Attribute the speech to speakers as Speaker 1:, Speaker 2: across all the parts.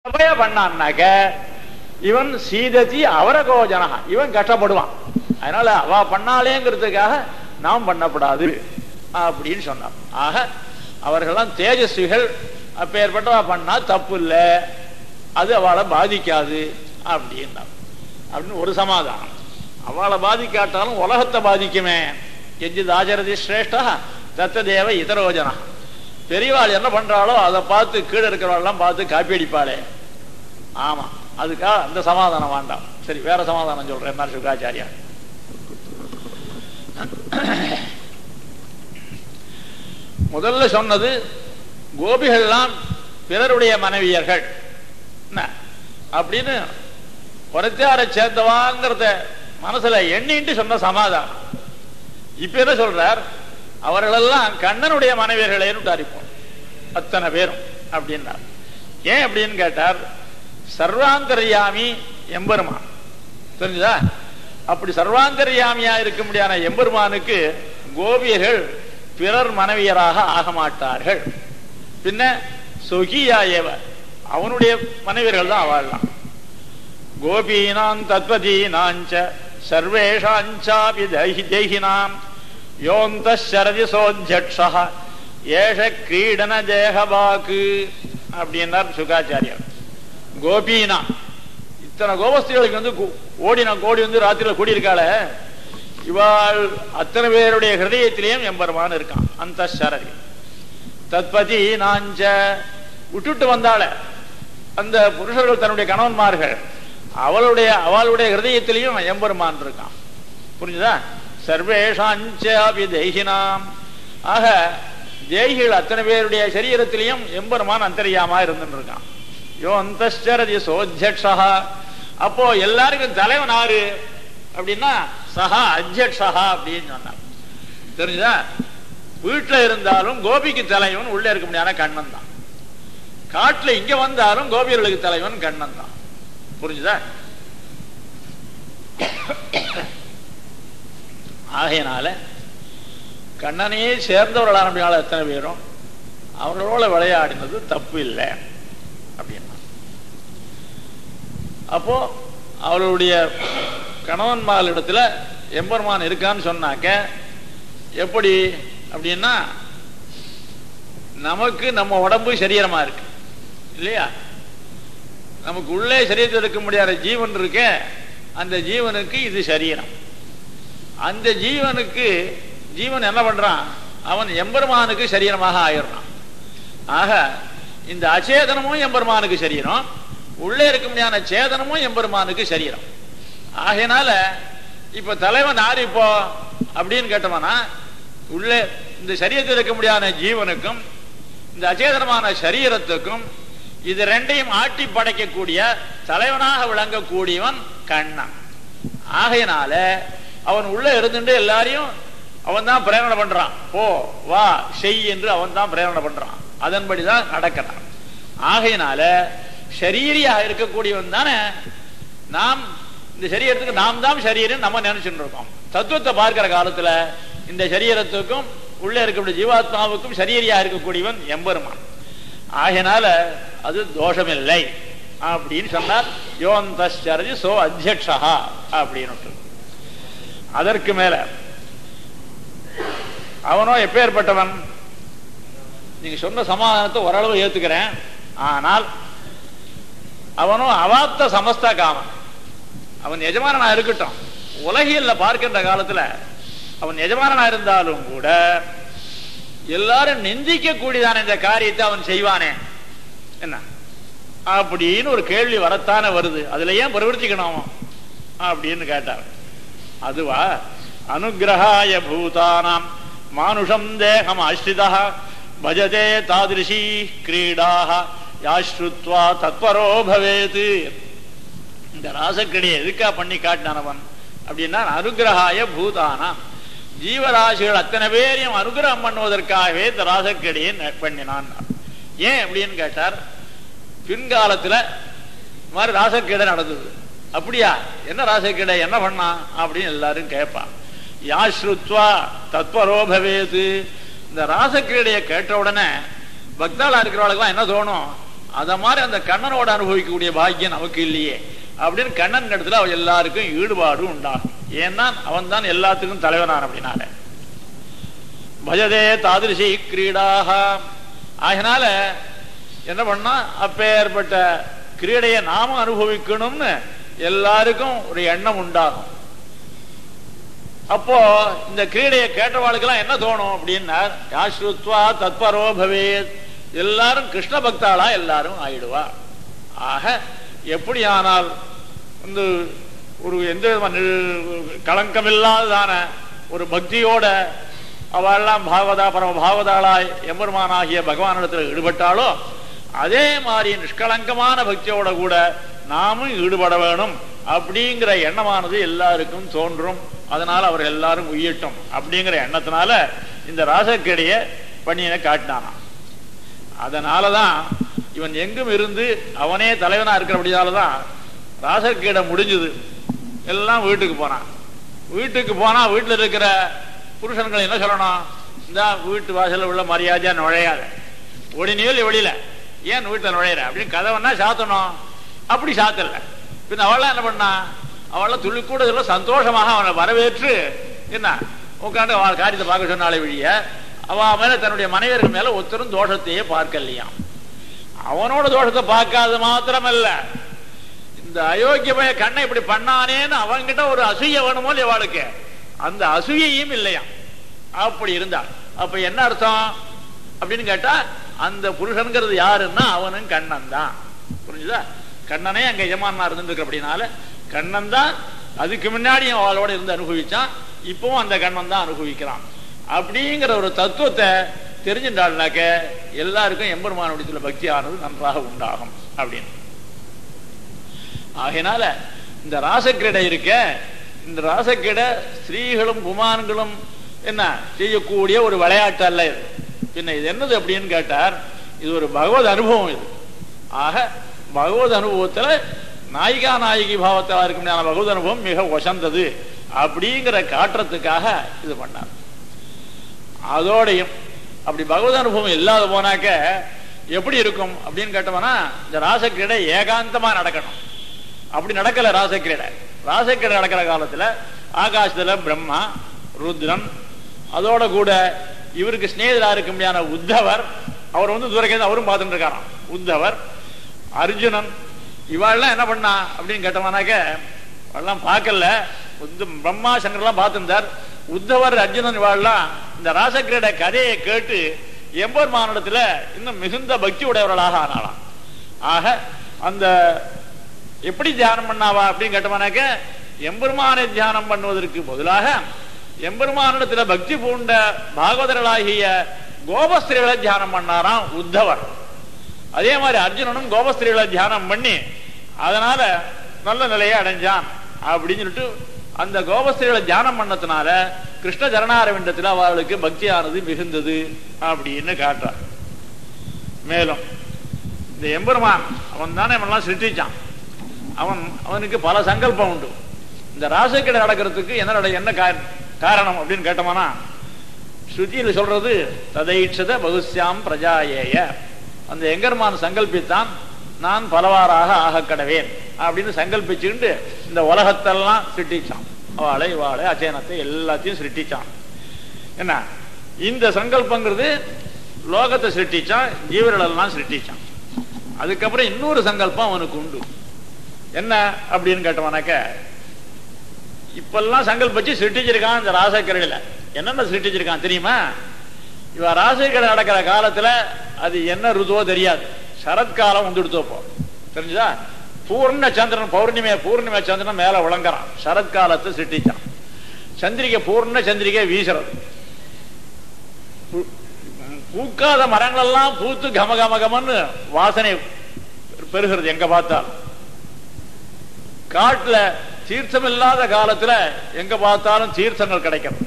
Speaker 1: சபைய பண்ணான்னாக்க இவன் சீதத்தி அவரகோஜனா இவன் கஷ்டப்படுவான் அதனால அவ பண்ணாலேங்கிறதுக்காக நாம் பண்ணப்படாது அப்படின்னு சொன்னார் ஆக அவர்கள்லாம் தேஜஸ்விகள் அப்பேற்பட்டவா பண்ணா தப்பு இல்லை அது அவளை பாதிக்காது அப்படின்னா அப்படின்னு ஒரு சமாதானம் அவளை பாதிக்காட்டாலும் உலகத்தை பாதிக்குமே எஜித் ஆச்சரதி சிரேஷ்டா தத்த தேவ இதரோஜனா பெரியவாள் என்ன பண்றாளோ அதை பார்த்து கீழே இருக்கிறவாள்லாம் பார்த்து காப்பி அடிப்பாளே ஆமா அதுக்காக அந்த சமாதானம் வேண்டாம் சரி வேற சமாதானம் சொல்றேன் என்ன சுகாச்சாரியா முதல்ல சொன்னது கோபிகள்லாம் பிறருடைய மனைவியர்கள் என்ன அப்படின்னு புறத்தார சேர்ந்தவாங்கிறத மனசுல எண்ணிட்டு சொன்ன சமாதானம் இப்ப என்ன சொல்றார் அவர்களெல்லாம் கண்ணனுடைய மனைவியர்களேன்னு விட்டாரிப்போம் அத்தனை பேரும் அப்படின்னார் ஏன் அப்படின்னு கேட்டார் சர்வாந்தர்யாமி எம்பெருமான் தெரிஞ்சுதா அப்படி சர்வாந்தர்யாமியா இருக்க முடியாத எம்பெருமானுக்கு கோபியர்கள் பிறர் மனைவியராக ஆக மாட்டார்கள் பின்ன சொகியா ஏவ அவனுடைய மனைவியர்கள் தான் அவள்லாம் கோபீனாம் தத்வதீனாஞ்ச சர்வேஷாஞ்சாபி தேகி தேகினாம் யோந்த சரதி சோத்யக்ஷா ஏஷ கிரீடன தேகபாக்கு அப்படின்னார் சுகாச்சாரியர் கோபீனா இத்தனை கோபஸ்திரிகளுக்கு வந்து ஓடின கோடி வந்து ராத்திரியில் கூடியிருக்காள இவாள் அத்தனை பேருடைய ஹிருதயத்திலேயும் எம்பெருமான் இருக்கான் அந்த சரதி தத்பதி நாஞ்ச விட்டுட்டு வந்தாள அந்த புருஷர்கள் தன்னுடைய கணவன்மார்கள் அவளுடைய அவளுடைய ஹிருதயத்திலையும் எம்பெருமான் இருக்கான் புரிஞ்சுதா சர்வேஷாஞ்சாபி தேகினாம் ஆக தேகிகள் அத்தனை பேருடைய சரீரத்திலையும் எம்பெருமான் அந்தரியாமா இருந்துட்டு இருக்கான் யோ அந்தரதி சோத்தியக்ஷா அப்போ எல்லாருக்கும் தலைவன் ஆறு அப்படின்னா சஹா அத்தியக்ஷா அப்படின்னு சொன்னார் தெரிஞ்சுதா வீட்டுல இருந்தாலும் கோபிக்கு தலைவன் உள்ள இருக்க முடியாத கண்ணன் தான் காட்டுல இங்க வந்தாலும் கோபியர்களுக்கு தலைவன் கண்ணன் தான் புரிஞ்சுதா ஆகையினால கண்ணனையே சேர்ந்தவர்களான அப்படினால எத்தனை பேரும் அவர்களோட விளையாடினது தப்பு இல்லை அப்படின்னா அப்போ அவளுடைய கணவன்மார் இடத்துல எம்பெருமான் இருக்கான்னு சொன்னாக்க எப்படி அப்படின்னா நமக்கு நம்ம உடம்பு சரீரமா இருக்கு இல்லையா நமக்கு உள்ளே சரீரத்தில் இருக்க முடியாத ஜீவன் இருக்க அந்த ஜீவனுக்கு இது சரீரம் அந்த ஜீவனுக்கு ஜீவன் என்ன பண்றான் அவன் எம்பெருமானுக்கு சரீரமாக ஆயிடுறான் ஆக இந்த அச்சேதனமும் எம்பெருமானுக்கு சரீரம் உள்ளே இருக்க முடியாத சேதனமும் எம்பெருமானுக்கு சரீரம் ஆகையினால இப்ப தலைவன் யாரு இப்போ அப்படின்னு கேட்டோம்னா உள்ளே இந்த சரீரத்தில் இருக்க முடியாத ஜீவனுக்கும் இந்த அச்சேதனமான சரீரத்துக்கும் இது ரெண்டையும் ஆட்டி படைக்கக்கூடிய தலைவனாக விளங்கக்கூடியவன் கண்ணன் ஆகையினால அவன் உள்ள இருந்துட்டு எல்லாரையும் அவன் தான் பிரேரணை பண்றான் போ வா செய் என்று அவன் தான் பிரேரணை பண்றான் அதன்படிதான் நடக்கிறான் ஆகையினால ஷரீரியாக இருக்கக்கூடியவன் தானே நாம் இந்த சரீரத்துக்கு நாம் தான் சரீரம் நம்ம நினைச்சுட்டு இருக்கோம் தத்துவத்தை பார்க்கிற காலத்துல இந்த சரீரத்துக்கும் உள்ளே இருக்கக்கூடிய ஜீவாத்மாவுக்கும் சரீரியா இருக்கக்கூடியவன் எம்பெருமான் ஆகையினால அது தோஷமில்லை அப்படின்னு சொன்னார் யோந்தரதி சோ அத்தியக்ஷா அப்படின்னு அதற்கு மேல அவனோ எப்பேற்பட்டவன் நீங்க சொன்ன சமாதானத்தை ஓரளவு ஏத்துக்கிறேன் ஆனால் அவனும் அவாப்த சமஸ்த காமன் அவன் எஜமானனா இருக்கட்டும் உலகியல்ல பார்க்கின்ற காலத்துல அவன் எஜமானனா இருந்தாலும் கூட எல்லாரும் நிந்திக்க கூடியதான இந்த காரியத்தை அவன் செய்வானே என்ன அப்படின்னு ஒரு கேள்வி வரத்தானே வருது அதுல ஏன் பிரவர்த்திக்கணும் அப்படின்னு கேட்டார் அதுவா அனுகிரகாய பூதானாம் மானுஷம் தேகம் ஆஸ்ரிதா பஜதே தாதிருஷி கிரீடாக யாஸ்ருத்வா தத்வரோ பவேது இந்த ராசக்கடியை எதுக்கா பண்ணி காட்டினவன் அப்படின்னா அனுகிரகாய பூதானாம் ஜீவராசிகள் அத்தனை பேரையும் அனுகிரகம் பண்ணுவதற்காகவே இந்த ராசக்கடியை பண்ணினான் ஏன் அப்படின்னு கேட்டார் பின்காலத்துல இந்த மாதிரி ராசக்கீடை நடந்தது அப்படியா என்ன ராசக்கீடை என்ன பண்ணான் அப்படின்னு எல்லாரும் கேட்பான் யாஸ்ருத்வா தத்வரோ பவேது இந்த ராசக்கிரீடையை கேட்ட உடனே பக்தாளா இருக்கிறவளுக்கெல்லாம் என்ன தோணும் அத மாதிரி அந்த கண்ணனோட அனுபவிக்கக்கூடிய பாக்கியம் நமக்கு இல்லையே அப்படின்னு கண்ணன் இடத்துல அவ எல்லாருக்கும் ஈடுபாடு உண்டாகும் ஏன்னா அவன் தான் எல்லாத்துக்கும் தலைவனான் அப்படின்னால பஜதே தாதிருஷி கிரீடாக ஆகினால என்ன பண்ணா அப்பேற்பட்ட கிரீடையை நாம அனுபவிக்கணும்னு எல்லாருக்கும் ஒரு எண்ணம் உண்டாகும் அப்போ இந்த கிரீடையை கேட்டவாளுக்கெல்லாம் என்ன தோணும் அப்படின்னா யாஸ்ருத்வா தத்பரோ பவேத் எல்லாரும் கிருஷ்ண பக்தாளா எல்லாரும் ஆயிடுவா ஆக எப்படி ஆனால் வந்து ஒரு எந்த விதமான களங்கமில்லாததான ஒரு பக்தியோட அவெல்லாம் பாகவதா பரம பாகவதாளாய் எம்பெருமானாகிய பகவானிடத்தில் ஈடுபட்டாலோ அதே மாதிரி நிஷ்கலங்கமான பக்தியோட கூட நாமும் ஈடுபட வேணும் அப்படிங்கிற எண்ணமானது எல்லாருக்கும் தோன்றும் அதனால அவர் எல்லாரும் உய்யட்டும் அப்படிங்கிற எண்ணத்தினால இந்த ராசக்கடிய பண்ணியனை காட்டினானாம் அதனாலதான் இவன் எங்கும் இருந்து அவனே தலைவனா இருக்கிறபடியாலதான் ராசக்கீடை முடிஞ்சது எல்லாம் வீட்டுக்கு போனான் வீட்டுக்கு போனா வீட்டுல இருக்கிற புருஷன்கள் என்ன சொல்லணும் இந்த வீட்டு வாசல்ல உள்ள மரியாதையா நுழையாத ஒடினியல் வெளியில ஏன் வீட்டுல நுழையிற அப்படின்னு கதவன்னா சாத்தணும் அப்படி சாத்தல பின் அவள்லாம் என்ன பண்ணா அவள துள்ளி கூட சொல்ல சந்தோஷமாக அவனை வரவேற்று என்ன உட்காந்து அவள் காரியத்தை பார்க்க சொன்னாலே வழிய அவ மேல தன்னுடைய மனைவியர்கள் மேல ஒருத்தரும் தோஷத்தையே பார்க்கலையாம் அவனோட தோஷத்தை பார்க்காத மாத்திரமல்ல இந்த அயோக்கிய பைய கண்ணை இப்படி பண்ணானேன்னு அவன்கிட்ட ஒரு அசூய வேணுமோ இவாளுக்கு அந்த அசூயையும் இல்லையா அப்படி இருந்தா அப்ப என்ன அர்த்தம் அப்படின்னு கேட்டா அந்த புருஷன்கிறது யாருன்னா அவனும் கண்ணன் தான் புரிஞ்சுதா கண்ணனே அங்க எஜமானா இருந்துருக்கு அப்படின்னால கண்ணன் தான் அதுக்கு முன்னாடி அவளோட இருந்து அனுபவிச்சான் இப்பவும் அந்த கண்ணன் தான் அனுபவிக்கிறான் அப்படிங்கிற ஒரு தத்துவத்தை தெரிஞ்சுட்டாள்னாக்க எல்லாருக்கும் எம்பெருமானுடைய பக்தி ஆனது நன்றாக உண்டாகும் அப்படின்னு ஆகையினால இந்த ராசக்கிரடை இருக்க இந்த ராசக்கிரடை ஸ்திரீகளும் குமான்களும் என்ன செய்யக்கூடிய ஒரு விளையாட்டு அல்ல இது பின்ன இது என்னது அப்படின்னு கேட்டார் இது ஒரு பகவத் அனுபவம் இது ஆக பகவத் அனுபவத்துல நாயிகா நாயகி பாவத்தில் இருக்க முடியாத பகவத் அனுபவம் மிக ஒசந்தது அப்படிங்கிற காட்டுறதுக்காக இது பண்ணார் அதோடையும் அப்படி பகவத் அனுபவம் இல்லாத போனாக்க எப்படி இருக்கும் அப்படின்னு கேட்டோம்னா இந்த ராசக்கிரீடை ஏகாந்தமா நடக்கணும் அப்படி நடக்கல ராசக்கிரீடை ராசக்கிரீடை நடக்கிற காலத்துல ஆகாசத்துல பிரம்மா ருத்ரன் அதோட கூட இவருக்கு சிநேகிதரா இருக்க முடியாத உத்தவர் அவர் வந்து தூரக்கே அவரும் பார்த்துட்டு இருக்காராம் உத்தவர் அர்ஜுனன் இவாள்லாம் என்ன பண்ணா அப்படின்னு கேட்டோம்னாக்க அவெல்லாம் பார்க்கல உத்த பிரம்மா சங்கர்லாம் பார்த்திருந்தார் உத்தவர் அர்ஜுனன் இவாள்லாம் இந்த ராசக்கிரீட கதையை கேட்டு எம்பெருமானிடத்துல இன்னும் மிகுந்த பக்தி உடையவர்களாக ஆனாலாம் ஆக அந்த எப்படி தியானம் பண்ணாவா அப்படின்னு கேட்டோம்னாக்க எம்பெருமானை தியானம் பண்ணுவதற்கு பதிலாக எம்பெருமானிடத்துல பக்தி பூண்ட பாகவதர்களாகிய கோபஸ்திரிகளை தியானம் பண்ணாராம் உத்தவர் அதே மாதிரி அர்ஜுனனும் கோபஸ்திரிகளை தியானம் பண்ணி அதனால நல்ல நிலையை அடைஞ்சான் அப்படின்னு சொல்லிட்டு அந்த கோபஸ்திரிகளை தியானம் பண்ணதுனால கிருஷ்ண சரணாரவிண்டத்தில் அவர்களுக்கு பக்தியானது மிகுந்தது அப்படின்னு காட்டுறார் மேலும் இந்த எம்பெருமான் அவன் தானே அவன்லாம் சிருஷ்டிச்சான் அவன் அவனுக்கு பல சங்கல்பம் உண்டு இந்த ராசக்கிட நடக்கிறதுக்கு என்ன நட- என்ன கா- காரணம் அப்படின்னு கேட்டோம்னா ஸ்ருதியில் சொல்றது ததைட்சத பகுஸ்யாம் பிரஜாயேய அந்த எங்கர்மான் சங்கல்பித்தான் நான் பலவாறாக ஆக கடவேன் அப்படின்னு சங்கல்பிச்சுக்கிட்டு இந்த உலகத்தெல்லாம் சிருஷ்டிச்சான் அவளை இவாளை அச்சேனத்தை எல்லாத்தையும் சிருஷ்டிச்சான் என்ன இந்த சங்கல்பங்கிறது லோகத்தை சிருஷ்டிச்சான் ஜீவர்களெல்லாம் சிருஷ்டிச்சான் அதுக்கப்புறம் இன்னொரு சங்கல்பம் அவனுக்கு உண்டு என்ன அப்படின்னு கேட்டவனாக்க இப்பெல்லாம் சங்கல்பிச்சு சிருஷ்டிச்சிருக்கான் இந்த ராசக்கரையில என்னென்ன சிருஷ்டிச்சிருக்கான் தெரியுமா இவ ராசக்கரை நடக்கிற காலத்துல அது என்ன ருதுவோ தெரியாது சரத்காலம் வந்துடுத்தோ போ தெரிஞ்சுதா பூர்ண சந்திரன் பௌர்ணிமை பூர்ணிமை சந்திரன் மேல விளங்குறான் சரத்காலத்தை சிருஷ்டிச்சான் சந்திரிகை பூர்ண சந்திரிகை வீசுறது பூ- பூக்காத மரங்கள் எல்லாம் பூத்து கம கம கமன்னு வாசனை பெறுகிறது எங்க பார்த்தாலும் காட்டுல தீர்த்தம் இல்லாத காலத்துல எங்க பார்த்தாலும் தீர்த்தங்கள் கிடைக்கிறது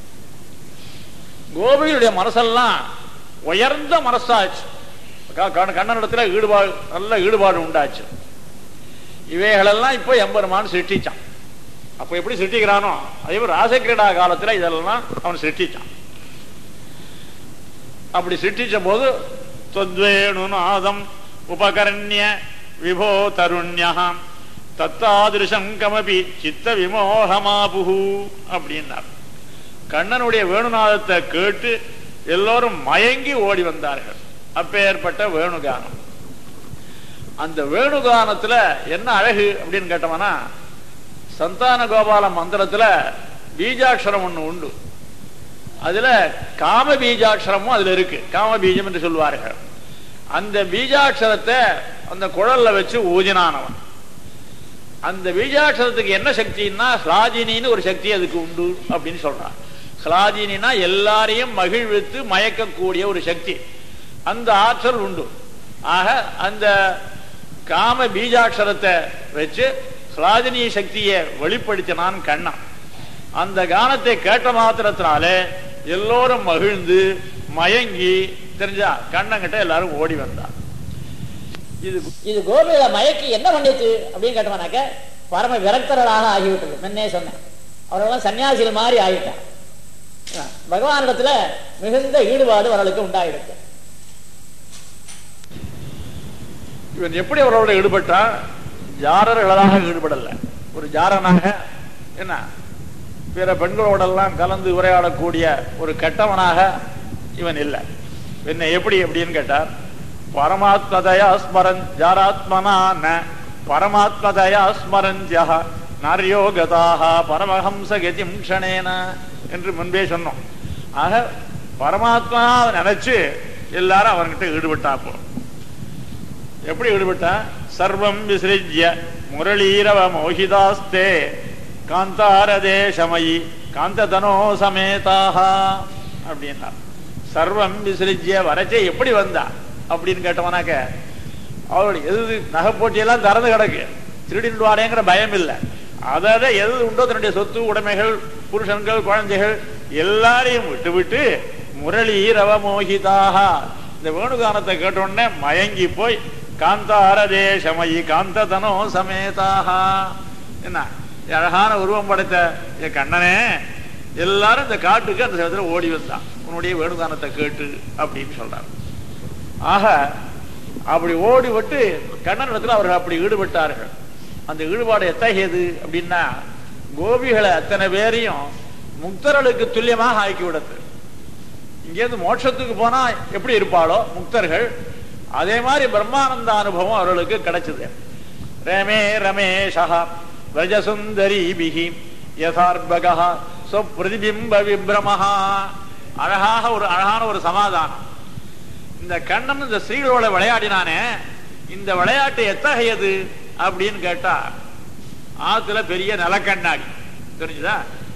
Speaker 1: கோபிகளுடைய மனசெல்லாம் உயர்ந்த மனசாச்சு க- கண்ண- கண்ணனிடத்துல ஈடுபாடு நல்ல ஈடுபாடு உண்டாச்சு இவைகளெல்லாம் இப்போ எம்பெருமான் சிருஷ்டிச்சான் அப்ப எப்படி சிருஷ்டிக்கிறானோ அதே மாதிரி ராசக்கிரீடா காலத்துல இதெல்லாம் அவன் சிருஷ்டிச்சான் அப்படி சிருஷ்டிச்ச போது தொத்வேணு நாதம் உபகரண்ய விபோ தருண்யம் தத்தாதிருஷம் கமபி சித்த விமோகமாபுகு அப்படின்னார் கண்ணனுடைய வேணுநாதத்தை கேட்டு எல்லோரும் மயங்கி ஓடி வந்தார்கள் அப்பேற்பட்ட வேணுகானம் அந்த வேணுகானத்துல என்ன அழகு அப்படின்னு கேட்டோம்னா சந்தான கோபால மந்திரத்துல பீஜாட்சரம் ஒண்ணு உண்டு அதுல காம பீஜாட்சரமும் அதுல இருக்கு காம பீஜம் என்று சொல்வார்கள் அந்த பீஜாட்சரத்தை அந்த குழல்ல வச்சு ஊதினானவன் அந்த பீஜாட்சரத்துக்கு என்ன சக்தின்னா ஸ்லாஜினின்னு ஒரு சக்தி அதுக்கு உண்டு அப்படின்னு சொல்றான் ஸ்லாஜினா எல்லாரையும் மகிழ்வித்து மயக்கக்கூடிய ஒரு சக்தி அந்த ஆற்றல் உண்டு ஆக அந்த காம பீஜாட்சரத்தை வச்சு ஸ்லாஜினி சக்தியை வெளிப்படுத்தினான் கண்ணன் அந்த கானத்தை கேட்ட மாத்திரத்தினாலே எல்லோரும் மகிழ்ந்து மயங்கி தெரிஞ்சா கண்ணங்கிட்ட எல்லாரும் ஓடி வந்தார் இது
Speaker 2: இது கோபிகளை மயக்கி என்ன பண்ணிச்சு அப்படின்னு கேட்டோம்னாக்க பரம விரக்தர்களாக ஆகிவிட்டது முன்னே சொன்னேன் அவர்களெல்லாம் சன்னியாசிகள் மாதிரி ஆகிட்டான் பகவானிடத்துல மிகுந்த ஈடுபாடு அவர்களுக்கு உண்டாயிடுச்சு
Speaker 1: இவன் எப்படி அவரோட ஈடுபட்டா ஜாரர்களாக ஈடுபடல ஒரு ஜாரனாக என்ன பிற பெண்களோடெல்லாம் கலந்து உரையாடக்கூடிய ஒரு கெட்டவனாக இவன் இல்லை என்ன எப்படி அப்படின்னு கேட்டார் பரமாத்மதயா ஸ்மரன் ஜாராத்மனா ந பரமாத்மதயா ஸ்மரஞ்சா நாரியோகதாக பரமஹம்ச கதிம் க்ஷணேன என்று முன்பே சொன்னோம் ஆக பரமாத்மா நினைச்சு எல்லாரும் அவன்கிட்ட ஈடுபட்டா போ எப்படி ஈடுபட்டா சர்வம் விசிறிஜ்ய முரளீரவ மோகிதாஸ்தே காந்தாரதேசமயி காந்ததனோ சமேதாக அப்படின்னா சர்வம் விசிறிஜ்ய வரச்சே எப்படி வந்தா அப்படின்னு கேட்டவனாக்க அவளுடைய எது நகை போட்டியெல்லாம் திறந்து கிடக்கு திருடிடுவாடேங்கிற பயம் இல்லை அதாவது எது உண்டோ தன்னுடைய சொத்து உடைமைகள் புருஷன்கள் குழந்தைகள் எல்லாரையும் விட்டு விட்டு முரளி ரவ மோகிதாக இந்த வேணுகானத்தை கேட்டோடனே மயங்கி போய் காந்தார தேசமயி காந்ததனோ சமேதாக என்ன அழகான உருவம் படைத்த என் கண்ணனே எல்லாரும் இந்த காட்டுக்கு அந்த சமயத்தில் ஓடி வந்தான் உன்னுடைய வேணுகானத்தை கேட்டு அப்படின்னு சொல்றாங்க ஆக அப்படி ஓடி விட்டு கண்ணனிடத்தில் அவர்கள் அப்படி ஈடுபட்டார்கள் அந்த ஈடுபாடு எத்தகையது அப்படின்னா கோபிகளை அத்தனை பேரையும் முக்தர்களுக்கு துல்லியமாக ஆக்கி விடுது இங்கேருந்து மோட்சத்துக்கு போனா எப்படி இருப்பாளோ முக்தர்கள் அதே மாதிரி பிரம்மானந்த அனுபவம் அவர்களுக்கு கிடைச்சது ரமே ரமேஷா விரஜசுந்தரி பிகி யதார்பகா சொப்பிரதிபிம்ப விப்ரமஹா அழகாக ஒரு அழகான ஒரு சமாதானம் இந்த கண்ணன் இந்த ஸ்ரீகளோட விளையாடினானே இந்த விளையாட்டு எத்தகையது அப்படின்னு கேட்டா ஆத்துல பெரிய நிலக்கண்ணாடி தெரிஞ்சுதா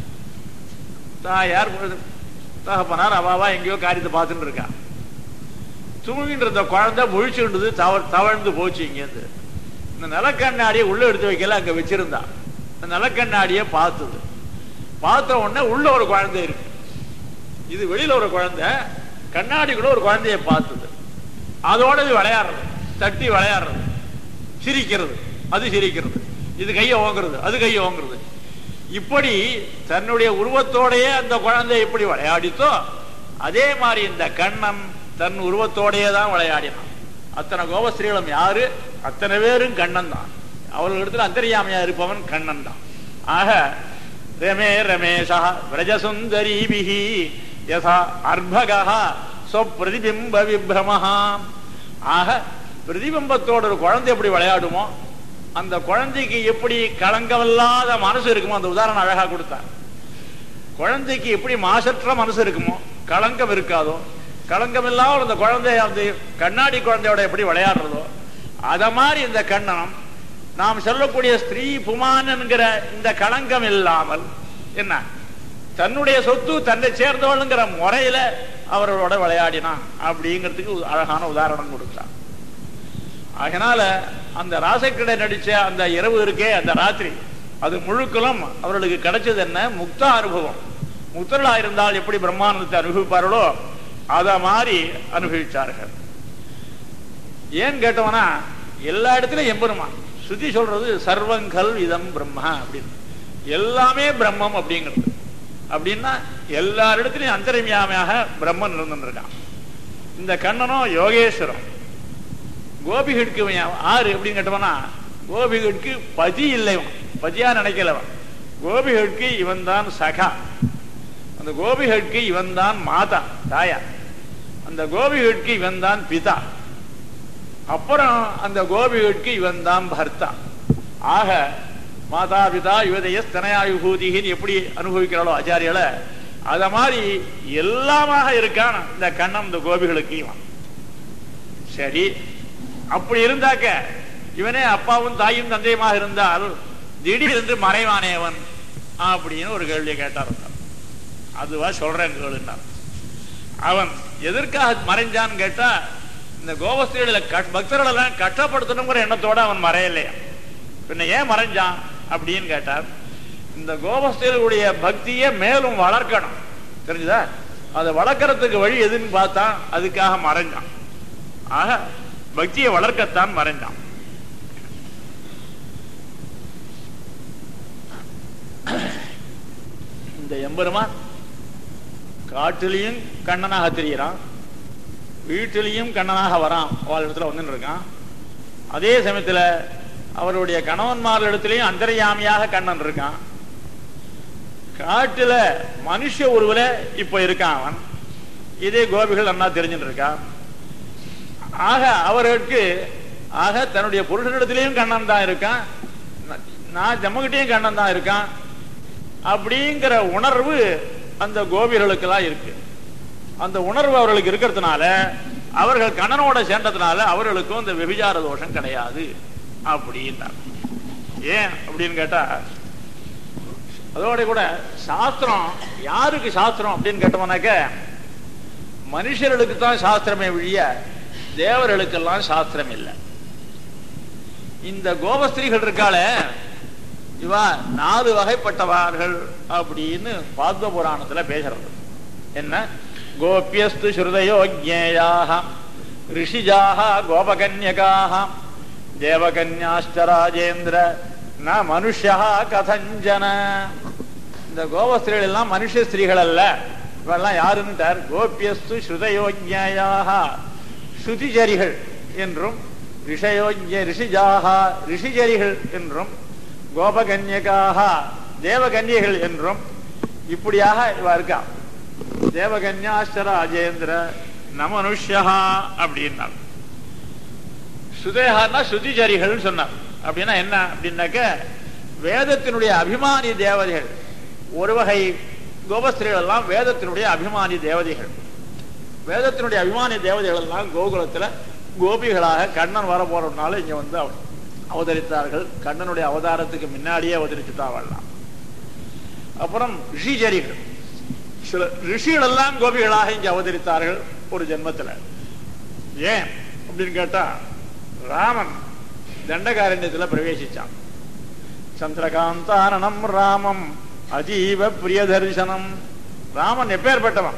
Speaker 1: தாயார் தகப்பனார் அவாவா எங்கேயோ காரியத்தை பார்த்துட்டு இருக்கா தூங்கிட்டு இருந்த குழந்தை முழிச்சுன்றது தவ தவழ்ந்து போச்சு இங்கேருந்து இந்த நிலக்கண்ணாடியை உள்ள எடுத்து வைக்கல அங்க வச்சிருந்தா இந்த நிலக்கண்ணாடியை பார்த்தது பார்த்த உடனே உள்ள ஒரு குழந்தை இருக்கு இது வெளியில ஒரு குழந்தை கண்ணாடிக்குள்ள ஒரு குழந்தைய பார்த்தது அதோட இது விளையாடுறது தட்டி விளையாடுறது சிரிக்கிறது அது சிரிக்கிறது இது கையை ஓங்குறது அது கையை ஓங்குறது இப்படி தன்னுடைய உருவத்தோடையே அந்த குழந்தை எப்படி விளையாடித்தோ அதே மாதிரி இந்த கண்ணன் தன் உருவத்தோடையே தான் விளையாடினான் அத்தனை கோபஸ்ரீகளும் யாரு அத்தனை பேரும் கண்ணன் தான் அவர்களிடத்துல அந்தரியாமையா இருப்பவன் கண்ணன் தான் ஆக ரமே ரமேஷா விரஜசுந்தரீபிஹி யசா அர்பகா சொப்பிரதிபிம்ப விப்ரமஹா ஆக பிரதிபிம்பத்தோட ஒரு குழந்தை எப்படி விளையாடுமோ அந்த குழந்தைக்கு எப்படி களங்கமில்லாத மனசு இருக்குமோ அந்த உதாரணம் அழகா கொடுத்தார் குழந்தைக்கு எப்படி மாசற்ற மனசு இருக்குமோ களங்கம் இருக்காதோ களங்கம் இல்லாமல் அந்த குழந்தை அந்த கண்ணாடி குழந்தையோட எப்படி விளையாடுறதோ அத மாதிரி இந்த கண்ணனம் நாம் சொல்லக்கூடிய ஸ்திரீ புமான் என்கிற இந்த களங்கம் இல்லாமல் என்ன தன்னுடைய சொத்து தன்னை சேர்ந்தவளுங்கிற முறையில அவர்களோட விளையாடினான் அப்படிங்கிறதுக்கு ஒரு அழகான உதாரணம் கொடுத்தான் அதனால அந்த ராசக்கிடை நடிச்ச அந்த இரவு இருக்கே அந்த ராத்திரி அது முழுக்களும் அவர்களுக்கு கிடைச்சது என்ன முக்த அனுபவம் முக்தர்களா இருந்தால் எப்படி பிரம்மானந்தத்தை அனுபவிப்பார்களோ அத மாதிரி அனுபவிச்சார்கள் ஏன் கேட்டவனா எல்லா இடத்துலயும் எம்பெருமான் சுத்தி சொல்றது சர்வங்கல் இதம் பிரம்மா அப்படின்னு எல்லாமே பிரம்மம் அப்படிங்கிறது அப்படின்னா எல்லாரிடத்திலையும் அந்தரிமியாமையாக பிரம்மன் இருந்துருக்கான் இந்த கண்ணனோ யோகேஸ்வரம் கோபிகளுக்கு இவன் ஆறு எப்படின்னு கேட்டவனா கோபிகளுக்கு பதி இல்லை இவன். பதியா நினைக்கலவன் கோபிகளுக்கு இவன் தான் சகா அந்த கோபிகளுக்கு இவன் தான் மாதா தாயா அந்த கோபிகளுக்கு இவன் தான் பிதா அப்புறம் அந்த கோபிகளுக்கு இவன் தான் பர்த்தா ஆக மாதா பிதா யுவதைய ஸ்தனயாயுபூதிகின்னு எப்படி அனுபவிக்கிறாளோ ஆச்சாரியால அத மாதிரி எல்லாமாக இருக்கான் இந்த கண்ணன் இந்த கோபிகளுக்கு இவன் சரி அப்படி இருந்தாக்க இவனே அப்பாவும் தாயும் தந்தையுமாக இருந்தால் திடீரென்று மறைவானேவன் அப்படின்னு ஒரு கேள்வியை கேட்டார் அதுவா சொல்றேன் கேளுன்னார் அவன் எதற்காக மறைஞ்சான்னு கேட்டா இந்த கோபஸ்திரியில பக்தர்கள் எல்லாம் கஷ்டப்படுத்தணுங்கிற எண்ணத்தோட அவன் மறையலையா பின்ன ஏன் மறைஞ்சான் அப்படின்னு கேட்டார் இந்த கோபஸ்திரியுடைய பக்தியை மேலும் வளர்க்கணும் தெரிஞ்சுதா அதை வளர்க்கறதுக்கு வழி எதுன்னு பார்த்தா அதுக்காக மறைஞ்சான் ஆக பக்தியை வளர்க்கத்தான் மறைஞ்சான் இந்த எம்பெருமான் காட்டிலையும் கண்ணனாக தெரிகிறான் வீட்டிலையும் கண்ணனாக வரான் அவள் இடத்துல வந்துட்டு இருக்கான் அதே சமயத்துல அவருடைய கணவன்மார் இடத்துலயும் அந்தர்யாமியாக கண்ணன் இருக்கான் காட்டுல மனுஷ உருவில இப்ப இருக்கான் அவன் இதே கோபிகள் அண்ணா தெரிஞ்சுட்டு இருக்கான் ஆக அவர்களுக்கு ஆக தன்னுடைய புருஷனிடத்திலையும் கண்ணன் தான் இருக்கான் நான் ஜம்மகிட்டையும் கண்ணன் தான் இருக்கான் அப்படிங்கிற உணர்வு அந்த கோபிகளுக்கெல்லாம் இருக்கு அந்த உணர்வு அவர்களுக்கு இருக்கிறதுனால அவர்கள் கண்ணனோட சேர்ந்ததுனால அவர்களுக்கும் இந்த விபிச்சார தோஷம் கிடையாது அப்படின்னா ஏன் அப்படின்னு கேட்டா அதோட கூட சாஸ்திரம் யாருக்கு சாஸ்திரம் அப்படின்னு கேட்டோம்னாக்க மனுஷர்களுக்கு தான் சாஸ்திரமே ஒழிய தேவர்களுக்கெல்லாம் சாஸ்திரம் இல்லை இந்த கோபஸ்திரீகள் இருக்காளே இவா நாலு வகைப்பட்டவார்கள் அப்படின்னு பாத்ம புராணத்துல பேசுறது என்ன கோபியஸ்து ஸ்ருதயோஜேயாக ரிஷிஜாக கோபகன்யகாக தேவகன்யாஷ்ட ராஜேந்திர ந மனுஷா கதஞ்சன இந்த கோபஸ்திரீகள் எல்லாம் மனுஷ ஸ்திரீகள் அல்ல இவெல்லாம் யாருன்ட்டார் கோபியஸ்து ஸ்ருதயோஜேயாக ஸ்ருதிஜரிகள் என்றும் ரிஷயோஜ்ய ரிஷிஜாக ரிஷிஜரிகள் என்றும் கோபகன்யகாக தேவகன்யகள் என்றும் இப்படியாக இவ இருக்கா தேவகன்யாஷ்ட ராஜேந்திர நமனுஷ்யா அப்படின்னார் சுதேகான்னா சுதிச்சரிகள் சொன்னார் அப்படின்னா என்ன அப்படின்னாக்க வேதத்தினுடைய அபிமானி தேவதைகள் ஒரு வகை கோபஸ்திரிகள் எல்லாம் வேதத்தினுடைய அபிமானி தேவதைகள் வேதத்தினுடைய அபிமானி தேவதைகள் எல்லாம் கோகுலத்துல கோபிகளாக கண்ணன் வர போறதுனால இங்க வந்து அவ- அவதரித்தார்கள் கண்ணனுடைய அவதாரத்துக்கு முன்னாடியே அவதரிச்சுட்டாவல்லாம் அப்புறம் ரிஷிஜரிகள் சில ரிஷிகள் எல்லாம் கோபிகளாக இங்க அவதரித்தார்கள் ஒரு ஜென்மத்துல ஏன் அப்படின்னு கேட்டா ராமன் தண்டகாரண்யத்துல பிரவேசிச்சான் சந்திரகாந்தானனம் ராமம் அதீவ பிரிய தரிசனம் ராமன் எப்பேற்பட்டவன்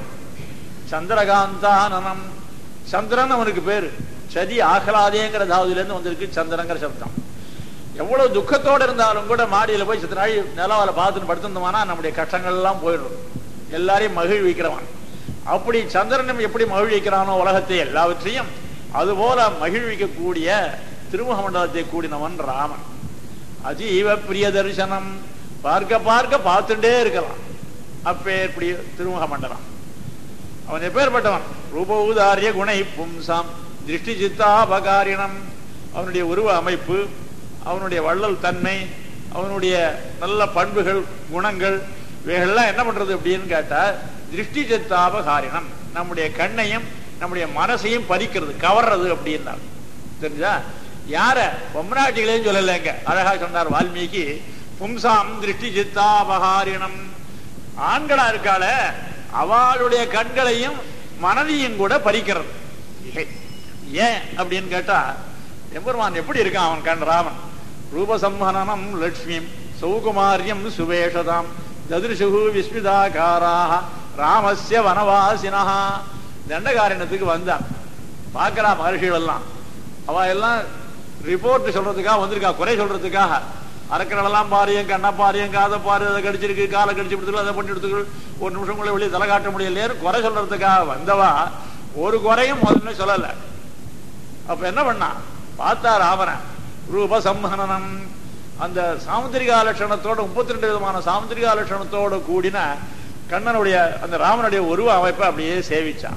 Speaker 1: சந்திரகாந்தானனம் சந்திரன் அவனுக்கு பேரு சதி ஆகலாதேங்கிற தாவதுல இருந்து வந்திருக்கு சந்திரங்கிற சப்தம் எவ்வளவு துக்கத்தோட இருந்தாலும் கூட மாடியில போய் சித்த நாள் நிலவால பார்த்துன்னு படுத்திருந்தோம்னா நம்முடைய கஷ்டங்கள் எல்லாம் போயிடும் எல்லாரையும் மகிழ்விக்கிறவன் அப்படி சந்திரனும் எப்படி மகிழ்விக்கிறானோ உலகத்தை எல்லாவற்றையும் அதுபோல மகிழ்விக்கக்கூடிய திருமுக மண்டலத்தை கூடினவன் ராமன் அதீவ பிரிய தரிசனம் பார்க்க பார்க்க பார்த்துட்டே இருக்கலாம் அப்பேற்படி திருமுக மண்டலம் அவன் எப்பேற்பட்டவன் ரூபௌதாரிய குணை பும்சாம் திருஷ்டி சித்தாபகாரிணம் அவனுடைய உருவ அமைப்பு அவனுடைய வள்ளல் தன்மை அவனுடைய நல்ல பண்புகள் குணங்கள் இவைகள்லாம் என்ன பண்றது அப்படின்னு கேட்டா திருஷ்டி சித்தாபகாரிணம் நம்முடைய கண்ணையும் நம்முடைய மனசையும் பறிக்கிறது கவர்றது அப்படின்னா தெரிஞ்சா யார பொம்ராட்டிகளையும் சொல்லலைங்க அழகா சொன்னார் வால்மீகி பும்சாம் திருஷ்டி சித்தாபகாரிணம் ஆண்களா இருக்காள அவளுடைய கண்களையும் மனதையும் கூட பறிக்கிறது இகை. ஏன் அப்படின்னு கேட்டா எம்பெருமான் எப்படி இருக்கான் அவன் கண் ராமன் ரூபசம்ஹனனம் லட்சுமிம் சௌகுமாரியம் சுவேஷதாம் ததிருஷு விஸ்மிதாகாராக ராமஸ்ய வனவாசினா தண்டகாரண்யத்துக்கு வந்தான் பார்க்கிறா மகர்ஷிகள் எல்லாம் அவ எல்லாம் ரிப்போர்ட் சொல்றதுக்காக வந்திருக்கா குறை சொல்றதுக்காக அரக்கனெல்லாம் பாரியம் கண்ணை பாரியம் காதை பாரு அதை கடிச்சிருக்கு காலை கடிச்சு கொடுத்துருக்கு அதை பண்ணி கொடுத்துருக்கு ஒரு நிமிஷம் கூட வெளியே தலை காட்ட முடியலையே குறை சொல்றதுக்காக வந்தவா ஒரு குறையும் முதல்ல சொல்லல அப்ப என்ன பண்ணா பார்த்தா ராமனை ரூப சம்ஹனனம் அந்த சாமுத்திரிகா லட்சணத்தோட முப்பத்தி ரெண்டு விதமான சாமுத்திரிகா லட்சணத்தோட கூடின கண்ணனுடைய அந்த ராமனுடைய உருவ அமைப்பை அப்படியே சேவிச்சான்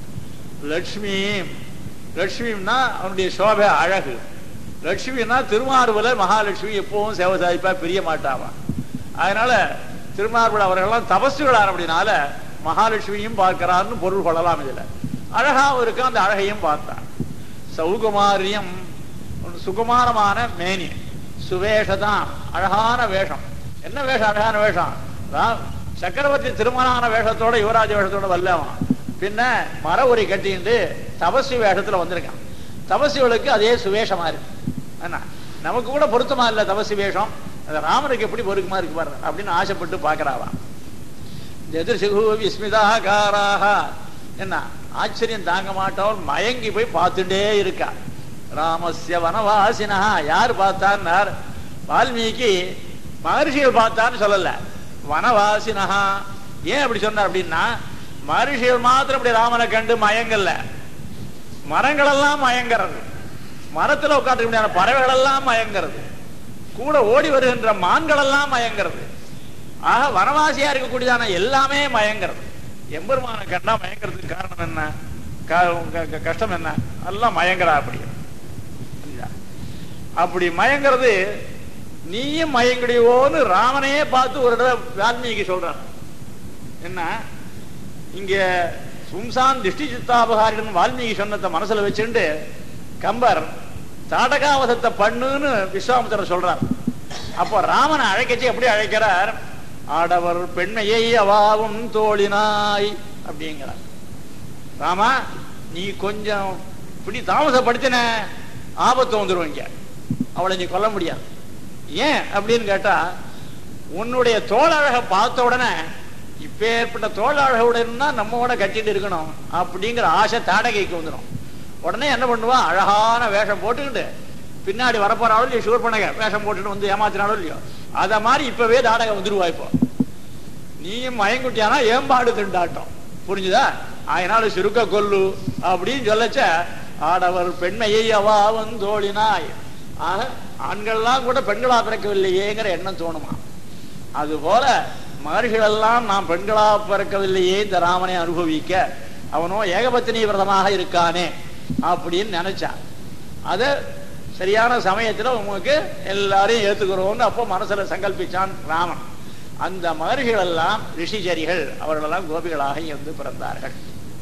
Speaker 1: லட்சுமி லட்சுமின்னா அவனுடைய சோபை அழகு லட்சுமின்னா திருமார்புல மகாலட்சுமி எப்பவும் சேவை சாதிப்பா பிரிய மாட்டாவா அதனால திருமார்புல அவர்கள்லாம் தபசுகளார் அப்படினால மகாலட்சுமியும் பார்க்கிறார்னு பொருள் கொள்ளலாம் இதுல அழகாவும் இருக்கு அந்த அழகையும் பார்த்தான் சௌகுமாரியம் ஒரு சுகுமாரமான மேனி சுவேஷதான் அழகான வேஷம் என்ன வேஷம் அழகான வேஷம் ரா- சக்கரவர்த்தி திருமணான வேஷத்தோட யுவராஜ வேஷத்தோட வல்லவன் பின்ன மர உரி கட்டிட்டு தபஸ்வி வேஷத்துல வந்திருக்கான் தபஸ்விகளுக்கு அதே சுவேஷமா இருக்கு என்ன நமக்கு கூட பொருத்தமா இல்ல தபஸ்வி வேஷம் அது ராமனுக்கு எப்படி பொருத்தமா இருக்கு பாருங்க அப்படின்னு ஆசைப்பட்டு பாக்குறாவான் எதிர்சிகு விஸ்மிதாகாராக என்ன ஆச்சரியம் தாங்க மாட்டவர் மயங்கி போய் பார்த்துட்டே இருக்கா ராமஸ்ய வனவாசினா யார் பார்த்தார் வால்மீகி மகர்ஷிகள் பார்த்தான்னு சொல்லல வனவாசினா ஏன் அப்படி சொன்னார் அப்படின்னா மகர்ஷிகள் மாத்திரம் அப்படி ராமனை கண்டு மயங்கல்ல மரங்கள் எல்லாம் மயங்கிறது மரத்துல உட்காந்து முடியாத பறவைகள் எல்லாம் மயங்கிறது கூட ஓடி வருகின்ற மான்கள் எல்லாம் மயங்கிறது ஆக வனவாசியா இருக்கக்கூடியதான எல்லாமே மயங்கிறது எம்பெருமான கண்டா மயங்கிறதுக்கு காரணம் என்ன க- க- க- கஷ்டம் என்ன எல்லாம் மயங்கரா அப்படி புரியுதா? அப்படி மயங்கிறது நீயும் மயங்கடியோன்னு ராமனையே பார்த்து ஒரு தடவை வால்மீகி சொல்றான் என்ன இங்க சும்சான் திருஷ்டி சித்தாபகாரிடன் வால்மீகி சொன்னதை மனசுல வச்சுண்டு கம்பர் தாடகாவதத்தை பண்ணுன்னு விஸ்வாமித்திரர் சொல்றார் அப்போ ராமனை அழைக்கச்சு எப்படி அழைக்கிறார் ஆடவர் பெண்மையை அவாவும் தோழினாய் அப்படிங்கிறார் ராமா நீ கொஞ்சம் இப்படி தாமசப்படுத்தின ஆபத்து வந்துருவீங்க அவளை நீ கொல்ல முடியாது ஏன் அப்படின்னு கேட்டா உன்னுடைய தோழழக பார்த்த உடனே இப்பேற்பட்ட தோழழகுடன்னா நம்மோட கட்டிட்டு இருக்கணும் அப்படிங்கிற ஆசை தாடகைக்கு வந்துடும் உடனே என்ன பண்ணுவா அழகான வேஷம் போட்டுக்கிட்டு பின்னாடி வரப்போறாலும் இல்லையோ ஷூர் பண்ணுங்க வேஷம் போட்டுட்டு வந்து ஏமாத்தினாலும் இல்லையோ அத மாதிரி இப்பவே தாடகை வந்துருவா இப்போ நீயும் மயங்குட்டியானா ஏம்பாடு திண்டாட்டம் புரிஞ்சுதா அதனால சுருக்க கொல்லு அப்படின்னு சொல்லச்ச ஆடவர் பெண்மையை அவாவன் தோழினாய் ஆக ஆண்கள்லாம் கூட பெண்களா பிறக்கவில்லையேங்கிற எண்ணம் தோணுமா அதுபோல மகர்ஷிகள் எல்லாம் நாம் பெண்களா பிறக்கவில்லையே இந்த ராமனை அனுபவிக்க அவனோ ஏகபத்தினி விரதமாக இருக்கானே அப்படின்னு நினைச்சான் அத சரியான சமயத்துல உங்களுக்கு எல்லாரையும் ஏத்துக்கிறோம்னு அப்போ மனசுல சங்கல்பிச்சான் ராமன் அந்த மகர்ஷிகள் எல்லாம் ரிஷிச்சரிகள் அவர்களெல்லாம் கோபிகளாக இங்க வந்து பிறந்தார்கள்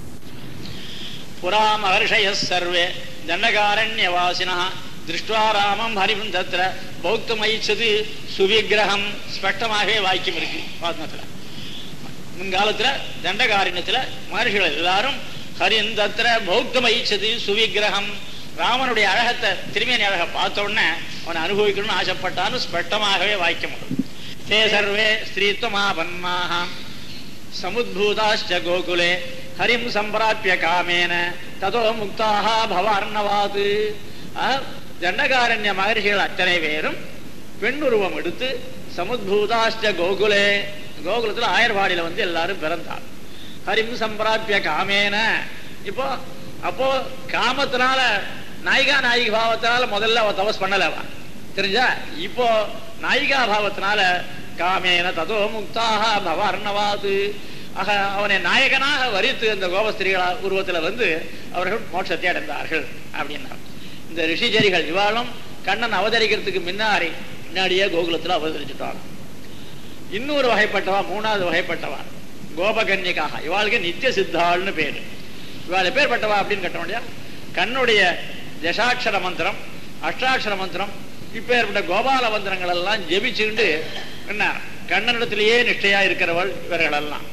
Speaker 1: புரா மகர்ஷய சர்வே தண்டகாரண்யவாசினா திருஷ்டுவா ராமம் ஹரிம் தத்ர பௌத்தமைச்சது சுவிக்கிரகம் ஸ்பஷ்டமாகவே வாக்கியம் இருக்கு பாத்மத்துல முன்காலத்துல தண்டகாரண்யத்துல மகர்ஷிகள் எல்லாரும் ஹரின் தத்ர பௌத்தமைச்சது சுவிக்கிரகம் ராமனுடைய அழகத்தை திருமேனி அழகை பார்த்த உடனே அவனை அனுபவிக்கணும்னு ஆசைப்பட்டான்னு ஸ்பஷ்டமாகவே வாக்கியம் உண்டு தே சர்வே ஸ்திரீத்வமாபன்மாக சமுத்பூதாஷ்ட கோகுலே ஹரிம் சம்பிராப்பிய காமேன ததோ முக்தாக பவார்ணவாது தண்டகாரண்ய மகர்ஷிகள் அத்தனை பேரும் பெண்ணுருவம் எடுத்து சமுத்பூதாஷ்ட கோகுலே கோகுலத்துல ஆயர்வாடியில வந்து எல்லாரும் பிறந்தார் ஹரிம் சம்பிராப்பிய காமேன இப்போ அப்போ காமத்தினால நாயிகா நாயிகி பாவத்தினால முதல்ல அவ தபஸ் பண்ணலவா தெரிஞ்சா இப்போ நாயிகா பாவத்தினால காமேன ததோ முக்தாக பவார்ணவாது ஆக அவனை நாயகனாக வரித்து அந்த கோபஸ்திரிகளா உருவத்துல வந்து அவர்கள் மோட்சத்தை அடைந்தார்கள் அப்படின்னா இந்த ரிஷிஜரிகள் இவாளும் கண்ணன் அவதரிக்கிறதுக்கு முன்னாடி முன்னாடியே கோகுலத்துல அவதரிச்சுட்டாங்க இன்னொரு வகைப்பட்டவா மூணாவது வகைப்பட்டவா கோபகன்யக்காக இவாளுக்கு நித்திய சித்தாள்னு பேரு இவாள் எப்பேற்பட்டவா அப்படின்னு கேட்டோம் கண்ணுடைய தசாட்சர மந்திரம் அஷ்டாட்சர மந்திரம் இப்பேற்பட்ட கோபால மந்திரங்கள் எல்லாம் ஜெபிச்சுண்டு என்ன கண்ணனிடத்திலேயே நிஷ்டையா இருக்கிறவள் இவர்கள் எல்லாம்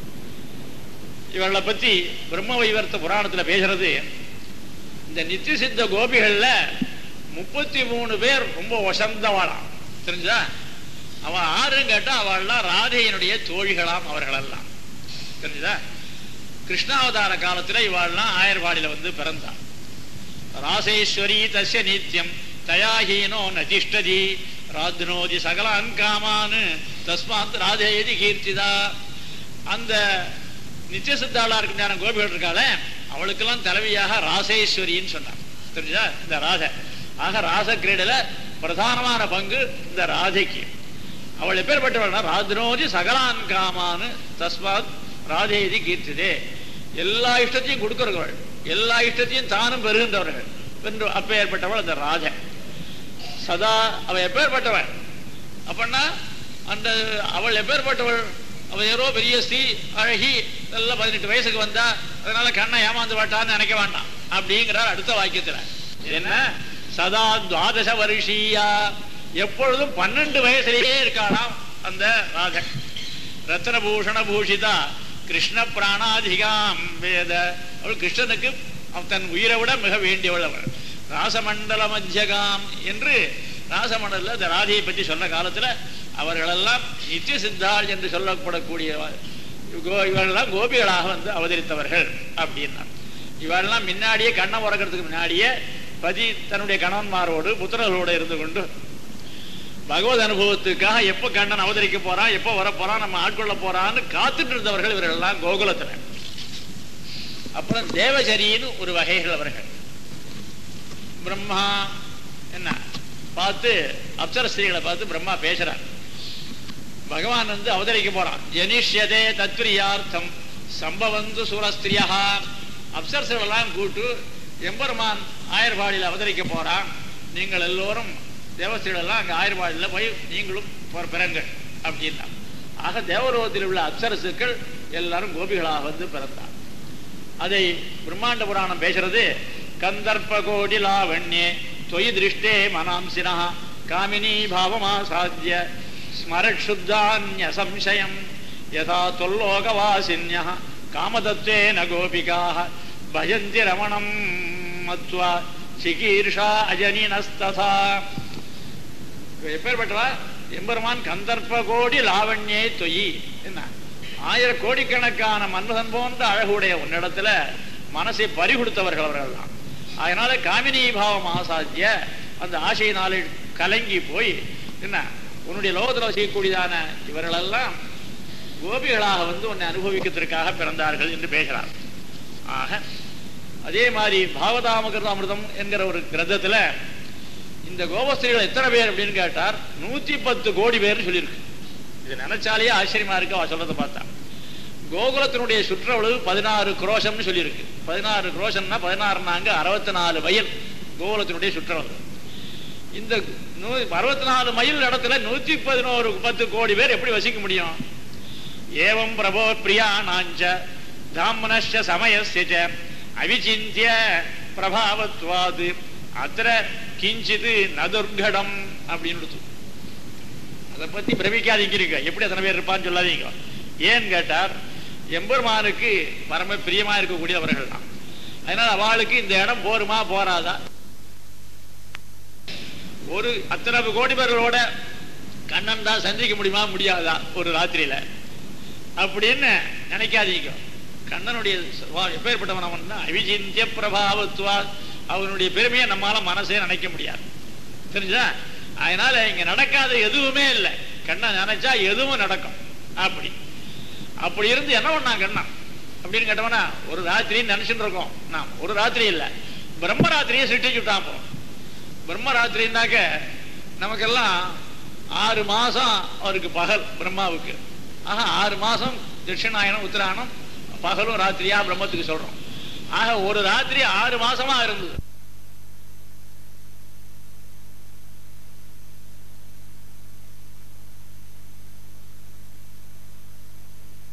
Speaker 1: இவர்களை பத்தி பிரம்ம வைவர்த்த புராணத்துல பேசுறது இந்த நித்திய சித்த கோபிகள்ல முப்பத்தி மூணு பேர் ரொம்ப வசந்தவாளாம் தெரிஞ்சா அவ ஆறுன்னு கேட்டா அவள்லாம் ராதையினுடைய தோழிகளாம் அவர்களெல்லாம் தெரிஞ்சுதா கிருஷ்ணாவதார காலத்துல இவாள்லாம் ஆயர்வாடியில வந்து பிறந்தாள் ராசேஸ்வரி தஸ்ய நித்தியம் தயாஹீனோ நதிஷ்டதி ராத்னோதி சகலான் காமான் தஸ்மாத் ராதேயதி கீர்த்திதா அந்த நித்திய சித்தாளா இருக்க கோபிகள் இருக்காளே அவளுக்கெல்லாம் தலைவியாக ராசேஸ்வரின்னு சொன்னார் தெரிஞ்சா இந்த ராதை ஆக ராச கிரீடையில பிரதானமான பங்கு இந்த ராதைக்கு அவள் எப்பேற்பட்டவள்னா ராஜ்னோதி சகலான் காமான்னு தஸ்மாத் ராதேதி கீர்த்திதே எல்லா இஷ்டத்தையும் கொடுக்கிறவர்கள் எல்லா இஷ்டத்தையும் தானும் பெறுகின்றவர்கள் என்று அப்பேற்பட்டவள் அந்த ராஜ சதா அவ எப்பேற்பட்டவள் அப்படின்னா அந்த அவள் எப்பேற்பட்டவள் அவ ஏதோ பெரிய ஸ்ரீ அழகி எல்லாம் பதினெட்டு வயசுக்கு வந்தா அதனால கண்ணை ஏமாந்து வாட்டான்னு நினைக்க வேண்டாம் அப்படிங்கிறார் அடுத்த வாக்கியத்துல இது என்ன சதா துவாதச வருஷீயா எப்பொழுதும் பன்னெண்டு வயசுலேயே இருக்காளாம் அந்த ராஜன் ரத்னபூஷண பூஷிதா கிருஷ்ண பிராணாதிகாம் வேத அவள் கிருஷ்ணனுக்கு அவன் தன் உயிரை விட மிக வேண்டியவள் அவள் ராசமண்டல மத்தியகாம் என்று ராசமண்டல இந்த ராதையை பற்றி சொன்ன காலத்துல அவர்களெல்லாம் நித்திய சித்தாள் என்று சொல்லப்படக்கூடிய கோ- இவர்களெல்லாம் கோபிகளாக வந்து அவதரித்தவர்கள் அப்படின்னா இவரெல்லாம் முன்னாடியே கண்ணை உறக்கிறதுக்கு முன்னாடியே பதி தன்னுடைய கணவன்மாரோடு புத்திரர்களோடு இருந்து கொண்டு பகவத் அனுபவத்துக்காக எப்ப கண்ணன் அவதரிக்க போறான் எப்ப வர போறான் நம்ம ஆட்கொள்ள போறான்னு காத்துட்டு இருந்தவர்கள் இவர்கள் எல்லாம் கோகுலத்துல அப்புறம் தேவசரின்னு ஒரு வகைகள் அவர்கள் பிரம்மா என்ன பார்த்து அப்சர ஸ்திரீகளை பார்த்து பிரம்மா பேசுறார் பகவான் வந்து அவதரிக்க போறான் ஜனிஷ்யதே தத்ரியார்த்தம் சம்பவந்து சூரஸ்திரியா அப்சரசெல்லாம் கூட்டு எம்பெருமான் ஆயர்பாடியில் அவதரிக்க போறான் நீங்கள் எல்லோரும் தேவஸ்திரீகளெல்லாம் அங்கே ஆயர்பாடியில் போய் நீங்களும் பிற- பிறங்கள் அப்படின்னா ஆக தேவலோகத்தில் உள்ள அப்சரசுக்கள் எல்லாரும் கோபிகளாக வந்து பிறந்தார் அதை பிரம்மாண்ட புராணம் பேசுறது கந்தர்ப்ப கோடி லாவண்யே தொய் திருஷ்டே மனாம்சினா காமினி பாவமாசாத்திய ஸ்மரட்சுத்தான்ய சம்சயம் யதா தொல்லோகவாசின்ய காமதத்வேன கோபிகாः பஜந்தி ரமணம் மத்வா சிகீர்ஷா அஜனினஸ்ததா எப்பேற்பட்டவா எம்பெருமான் கந்தர்ப்ப கோடி லாவண்யே தொயி என்ன ஆயிர கோடிக்கணக்கான மன்மதன் போன்ற அழகுடைய உன்னிடத்துல மனசை பறிகொடுத்தவர்கள் அவர்கள் தான் அதனால காமினி பாவம் ஆசாத்திய அந்த ஆசையினாலே கலங்கி போய் என்ன உன்னுடைய லோகத்தில் செய்யக்கூடியதான இவர்களெல்லாம் கோபிகளாக வந்து உன்னை அனுபவிக்கிறதுக்காக பிறந்தார்கள் என்று பேசுகிறார் ஆக அதே மாதிரி பாவதாமகிருத அமிர்தம் என்கிற ஒரு கிரந்தத்துல இந்த கோபஸ்திரிகள் எத்தனை பேர் அப்படின்னு கேட்டார் நூத்தி பத்து கோடி பேர் சொல்லியிருக்கு இது நினைச்சாலேயே ஆச்சரியமா இருக்கு அவ சொல்றதை பார்த்தா கோகுலத்தினுடைய சுற்றளவு பதினாறு குரோஷம்னு சொல்லியிருக்கு பதினாறு குரோஷம்னா பதினாறு நான்கு அறுபத்தி நாலு மைல் கோகுலத்தினுடைய சுற்றளவு இந்த நூ- அறுபத்தி நாலு மைல் இடத்துல நூத்தி பதினோரு பத்து கோடி பேர் எப்படி வசிக்க முடியும் ஏவம் பிரபோ பிரியா நாஞ்ச தாமனஷ சமயஸ்ய ச அவிச்சிந்திய பிரபாவத்வாது அத்திர கிஞ்சிது நதுர்கடம் அப்படின்னு கொடுத்து அதை பத்தி பிரமிக்காதீங்க இருக்க எப்படி அத்தனை பேர் இருப்பான்னு சொல்லாதீங்க ஏன்னு கேட்டார் எம்பெருமானுக்கு பரம பிரியமா இருக்கக்கூடியவர்கள் தான் அதனால அவளுக்கு இந்த இடம் போருமா போராதா ஒரு அத்தனை கோடி பேர்களோட கண்ணன் தான் சந்திக்க முடியுமா முடியாதா ஒரு ராத்திரியில அப்படின்னு நினைக்காதீங்க கண்ணனுடைய சுவா- எப்பேற்பட்டவன் அவன் தான் அவிச்சிந்திய பிரபாவத்துவா அவனுடைய பெருமையை நம்மால மனசே நினைக்க முடியாது தெரிஞ்சா அதனால இங்க நடக்காத எதுவுமே இல்லை கண்ணன் நினைச்சா எதுவும் நடக்கும் அப்படி அப்படி இருந்து என்ன பண்ணான் கண்ணன் அப்படின்னு கேட்டவனா ஒரு ராத்திரி நினைச்சுட்டு இருக்கோம் நாம் ஒரு ராத்திரி இல்ல பிரம்மராத்திரியை சிருஷ்டிச்சுட்டான் போ பிரம்மராத்திரின்னாக்க நமக்கெல்லாம் ஆறு மாசம் அவருக்கு பகல் பிரம்மாவுக்கு ஆக ஆறு மாசம் தட்சிணாயனம் உத்தராயணம் பகலும் ராத்திரியா பிரம்மத்துக்கு சொல்றோம் ஆக ஒரு ராத்திரி ஆறு மாசமா இருந்தது